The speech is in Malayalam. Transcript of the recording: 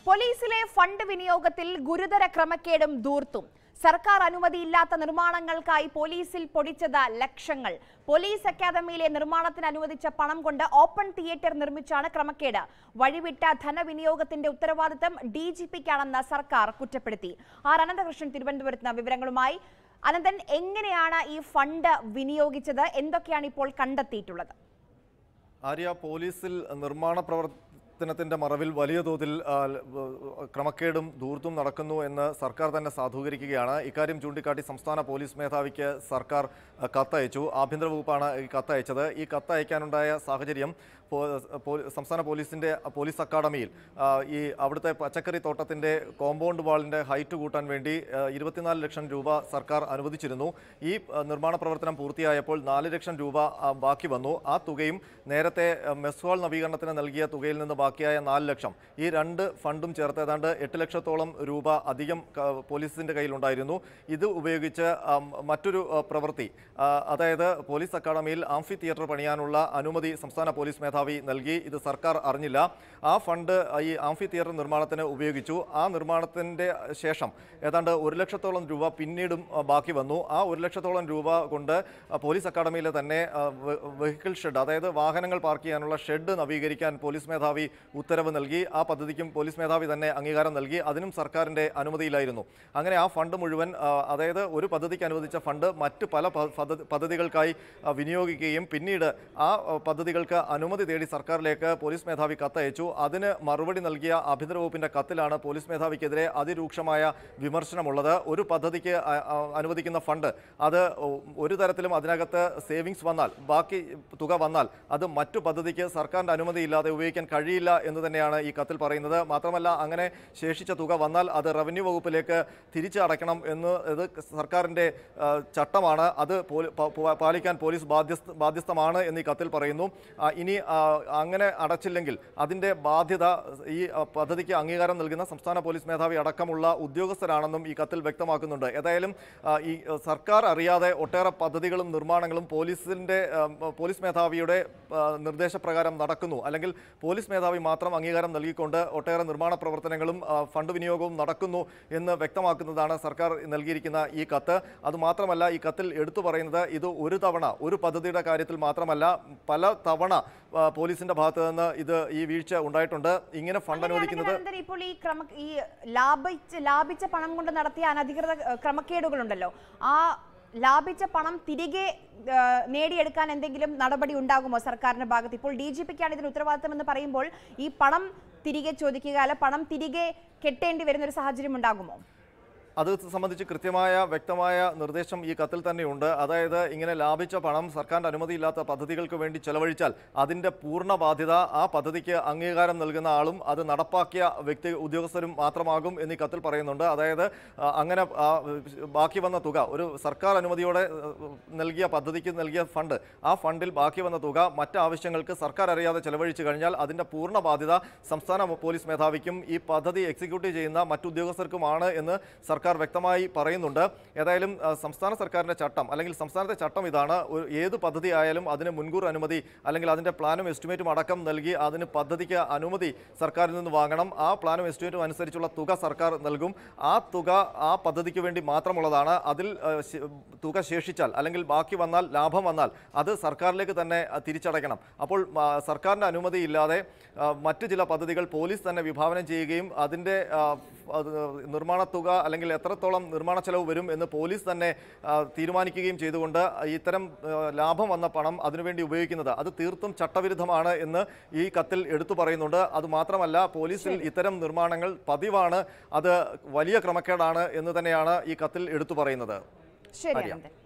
പോലീസിലെ ഫണ്ട് വിനിയോഗത്തിൽ ഗുരുതര ക്രമക്കേടും ധൂർത്തും സർക്കാർ അനുമതിയില്ലാത്ത നിർമ്മാണങ്ങൾക്കായി പോലീസിൽ പൊടിച്ചത് ലക്ഷങ്ങൾ പോലീസ് അക്കാദമിയിലെ നിർമ്മാണത്തിന് അനുവദിച്ച പണം കൊണ്ട് ഓപ്പൺ തിയേറ്റർ നിർമ്മിച്ചാണ് ക്രമക്കേട് വഴിവിട്ട ധനവിനിയോഗത്തിന്റെ ഉത്തരവാദിത്തം ഡി ജി പിക്കാണെന്ന് സർക്കാർ കുറ്റപ്പെടുത്തി ആർ അനന്തകൃഷ്ണൻ തിരുവനന്തപുരത്ത് നിന്ന് വിവരങ്ങളുമായി അനന്തൻ എങ്ങനെയാണ് ഈ ഫണ്ട് വിനിയോഗിച്ചത് എന്തൊക്കെയാണ് ഇപ്പോൾ കണ്ടെത്തിയിട്ടുള്ളത് ആര്യ പോലീസിൽ നിർമ്മാണ പ്രവർത്തനത്തിന്റെ മറവിൽ വലിയ തോതിൽ ആ, ല- വ- ക്രമക്കേടും ധൂർത്തും നടക്കുന്നു എന്ന് സർക്കാർ തന്നെ സാധൂകരിക്കുകയാണ് ഇക്കാര്യം ചൂണ്ടിക്കാട്ടി സംസ്ഥാന പോലീസ് മേധാവിക്ക് സർക്കാർ ആ, കത്തയച്ചു ആഭ്യന്തര വകുപ്പാണ് ഈ കത്തയച്ചത് ഈ കത്തയക്കാനുണ്ടായ സാഹചര്യം പോ- പോ- സംസ്ഥാന പോലീസിന്റെ പോലീസ് അക്കാദമിയിൽ ആ, ഈ അവിടുത്തെ പച്ചക്കറി തോട്ടത്തിന്റെ കോമ്പൗണ്ട് വാളിന്റെ ഹൈറ്റ് കൂട്ടാൻ വേണ്ടി ആ, ഇരുപത്തിനാല് ലക്ഷം രൂപ സർക്കാർ അനുവദിച്ചിരുന്നു ഈ ആ, നിർമ്മാണ പ്രവർത്തനം പൂർത്തിയായപ്പോൾ നാല് ലക്ഷം രൂപ ആ, ബാക്കി വന്നു ആ തുകയും നേരത്തെ ആ, മെസ് ഹാൾ നവീകരണത്തിന് നൽകിയ തുകയിൽ നിന്ന് ബാക്കിയായ നാല് ലക്ഷം ഈ രണ്ട് ഫണ്ടും ചേർത്ത് ഏതാണ്ട് എട്ട് ലക്ഷത്തോളം രൂപ അധികം ക- പോലീസിന്റെ കയ്യിലുണ്ടായിരുന്നു ഇത് ഉപയോഗിച്ച് ആ, മറ്റൊരു ആ, പ്രവൃത്തി ആ, അതായത് പോലീസ് അക്കാദമിയിൽ ആംഫി തിയേറ്റർ പണിയാനുള്ള അനുമതി സംസ്ഥാന പോലീസ് മേധാവി നൽകി ഇത് സർക്കാർ അറിഞ്ഞില്ല ആ ഫണ്ട് ഈ ആംഫി തിയേറ്റർ നിർമ്മാണത്തിന് ഉപയോഗിച്ചു ആ നിർമ്മാണത്തിന്റെ ശേഷം ഏതാണ്ട് ഒരു ലക്ഷത്തോളം രൂപ പിന്നീടും ആ, ബാക്കി വന്നു ആ ഒരു ലക്ഷത്തോളം രൂപ കൊണ്ട് ആ, പോലീസ് അക്കാദമിയിലെ തന്നെ ആ, വെ- വെഹിക്കിൾ ഷെഡ് അതായത് വാഹനങ്ങൾ പാർക്ക് ചെയ്യാനുള്ള ഷെഡ് നവീകരിക്കാൻ പോലീസ് മേധാവി ഉത്തരവ് നൽകി ആ പദ്ധതിക്കും പോലീസ് മേധാവി തന്നെ അംഗീകാരം നൽകി അതിനും സർക്കാരിന്റെ അനുമതിയിലായിരുന്നു അങ്ങനെ ആ ഫണ്ട് മുഴുവൻ ആ, അതായത് ഒരു പദ്ധതിക്ക് അനുവദിച്ച ഫണ്ട് മറ്റ് പല പ- പദ്ധ- പദ്ധതികൾക്കായി ആ, വിനിയോഗിക്കുകയും പിന്നീട് ആ ആ, പദ്ധതികൾക്ക് അനുമതി തേടി സർക്കാരിലേക്ക് പോലീസ് മേധാവി കത്തയച്ചു അതിന് മറുപടി നൽകിയ ആഭ്യന്തര വകുപ്പിന്റെ കത്തിലാണ് പോലീസ് മേധാവിക്കെതിരെ അതിരൂക്ഷമായ വിമർശനമുള്ളത് ഒരു പദ്ധതിക്ക് അ- അ- അനുവദിക്കുന്ന ഫണ്ട് അത് ഒ- ഒരു തരത്തിലും അതിനകത്ത് സേവിങ്സ് വന്നാൽ ബാക്കി തുക വന്നാൽ അത് മറ്റു പദ്ധതിക്ക് സർക്കാരിന്റെ അനുമതി ഇല്ലാതെ ഉപയോഗിക്കാൻ കഴിയില്ല എന്ന് തന്നെയാണ് ഈ കത്തിൽ പറയുന്നത് മാത്രമല്ല അങ്ങനെ ശേഷിച്ച തുക വന്നാൽ അത് റവന്യൂ വകുപ്പിലേക്ക് തിരിച്ച് അടയ്ക്കണം എന്ന് ഇത് സർക്കാരിന്റെ ആ, ചട്ടമാണ് അത് പോലി- പ- പ- പാലിക്കാൻ പോലീസ് ബാധ്യസ്ഥ ബാധ്യസ്ഥമാണ് എന്ന് ഈ കത്തിൽ പറയുന്നു ആ, ഇനി ആ, അങ്ങനെ അടച്ചില്ലെങ്കിൽ അതിന്റെ ബാധ്യത ഈ ആ, പദ്ധതിക്ക് അംഗീകാരം നൽകുന്ന സംസ്ഥാന പോലീസ് മേധാവി അടക്കമുള്ള ഉദ്യോഗസ്ഥരാണെന്നും ഈ കത്തിൽ വ്യക്തമാക്കുന്നുണ്ട് ഏതായാലും ആ, ഈ ആ, സർക്കാർ അറിയാതെ ഒട്ടേറെ പദ്ധതികളും നിർമ്മാണങ്ങളും പോലീസിന്റെ ആ, പോലീസ് മേധാവിയുടെ ആ, നിർദ്ദേശപ്രകാരം നടക്കുന്നു അല്ലെങ്കിൽ പോലീസ് മേധാവി മാത്രം അംഗീകാരം നൽകിക്കൊണ്ട് ഒട്ടേറെ നിർമ്മാണ പ്രവർത്തനങ്ങളും ആ, ഫണ്ട് വിനിയോഗവും നടക്കുന്നു എന്ന് വ്യക്തമാക്കുന്നതാണ് സർക്കാർ നൽകിയിരിക്കുന്ന ഈ കത്ത് അതുമാത്രമല്ല ഈ കത്തിൽ എടുത്തു പറയുന്നത് ഇത് ഒരു തവണ ഒരു പദ്ധതിയുടെ കാര്യത്തിൽ മാത്രമല്ല പല തവണ ആ, പോലീസിന്റെ ഭാഗത്ത് നിന്ന് ഇത് ഈ വീഴ്ച ഉണ്ടായിട്ടുണ്ട് ഇങ്ങനെ ഫണ്ട് അനുവദിക്കുന്നത് അങ്ങനെയാണെങ്കിൽ അനന്തൻ ഇപ്പോൾ ഈ ക്രമ ഈ ലാഭിച്ച് ലാഭിച്ച പണം കൊണ്ട് നടത്തിയ അനധികൃത ഏഹ്, ക്രമക്കേടുകളുണ്ടല്ലോ ആ ലാഭിച്ച പണം തിരികെ ഏഹ്, നേടിയെടുക്കാൻ എന്തെങ്കിലും നടപടി ഉണ്ടാകുമോ സർക്കാരിന്റെ ഭാഗത്ത് ഇപ്പോൾ ഡി ജി പിക്കാണ് ഇതിന് ഉത്തരവാദിത്തം എന്ന് പറയുമ്പോൾ ഈ പണം തിരികെ ചോദിക്കുക അല്ല പണം തിരികെ കെട്ടേണ്ടി വരുന്ന ഒരു സാഹചര്യം ഉണ്ടാകുമോ അത് സംബന്ധിച്ച് കൃത്യമായ വ്യക്തമായ നിർദ്ദേശം ഈ കത്തിൽ തന്നെയുണ്ട് അതായത് ഇങ്ങനെ ലാഭിച്ച പണം സർക്കാരിന്റെ അനുമതിയില്ലാത്ത പദ്ധതികൾക്ക് വേണ്ടി ചെലവഴിച്ചാൽ അതിന്റെ പൂർണ്ണ ബാധ്യത ആ പദ്ധതിക്ക് അംഗീകാരം നൽകുന്ന ആളും അത് നടപ്പാക്കിയ വ്യക്തി ഉദ്യോഗസ്ഥരും മാത്രമാകും എന്ന് ഈ കത്തിൽ പറയുന്നുണ്ട് അതായത് ആ, അങ്ങനെ ആ, ബാക്കി വന്ന തുക ഒരു സർക്കാർ അനുമതിയോടെ ഏഹ്, നൽകിയ പദ്ധതിക്ക് നൽകിയ ഫണ്ട് ആ ഫണ്ടിൽ ബാക്കി വന്ന തുക മറ്റ് ആവശ്യങ്ങൾക്ക് സർക്കാർ അറിയാതെ ചെലവഴിച്ചു കഴിഞ്ഞാൽ അതിന്റെ പൂർണ്ണ ബാധ്യത സംസ്ഥാന പോലീസ് മേധാവിക്കും ഈ പദ്ധതി എക്സിക്യൂട്ട് ചെയ്യുന്ന മറ്റു ഉദ്യോഗസ്ഥർക്കുമാണ് എന്ന് സർക്കാർ വ്യക്തമായി പറയുന്നുണ്ട് ഏതായാലും ആ, സംസ്ഥാന സർക്കാരിന്റെ ചട്ടം അല്ലെങ്കിൽ സംസ്ഥാനത്തെ ചട്ടം ഇതാണ് ഒരു ഏത് പദ്ധതി ആയാലും അതിന് മുൻകൂർ അനുമതി അല്ലെങ്കിൽ അതിന്റെ പ്ലാനും എസ്റ്റിമേറ്റും അടക്കം നൽകി അതിന് പദ്ധതിക്ക് അനുമതി സർക്കാരിൽ നിന്ന് വാങ്ങണം ആ പ്ലാനും എസ്റ്റിമേറ്റും അനുസരിച്ചുള്ള തുക സർക്കാർ നൽകും ആ തുക ആ പദ്ധതിക്ക് വേണ്ടി മാത്രമുള്ളതാണ് അതിൽ ആ, ശ- തുക ശേഷിച്ചാൽ അല്ലെങ്കിൽ ബാക്കി വന്നാൽ ലാഭം വന്നാൽ അത് സർക്കാരിലേക്ക് തന്നെ ആ, തിരിച്ചടയ്ക്കണം അപ്പോൾ ആ, സർക്കാരിന്റെ അനുമതി ഇല്ലാതെ ആ, മറ്റ് ചില പദ്ധതികൾ പോലീസ് തന്നെ വിഭാവനം ചെയ്യുകയും അതിൻ്റെ ആ, അത് നിർമ്മാണ തുക അല്ലെങ്കിൽ എത്രത്തോളം നിർമ്മാണ ചെലവ് വരും എന്ന് പോലീസ് തന്നെ ആ, തീരുമാനിക്കുകയും ചെയ്തുകൊണ്ട് ഇത്തരം ആ, ലാഭം വന്ന പണം അതിനുവേണ്ടി ഉപയോഗിക്കുന്നത് അത് തീർത്തും ചട്ടവിരുദ്ധമാണ് എന്ന് ഈ കത്തിൽ എടുത്തു പറയുന്നുണ്ട് അതുമാത്രമല്ല പോലീസിൽ ഇത്തരം നിർമ്മാണങ്ങൾ പതിവാണ് അത് വലിയ ക്രമക്കേടാണ് എന്ന് തന്നെയാണ് ഈ കത്തിൽ എടുത്തു പറയുന്നത് ശരി അറിയാം. അനന്തൻ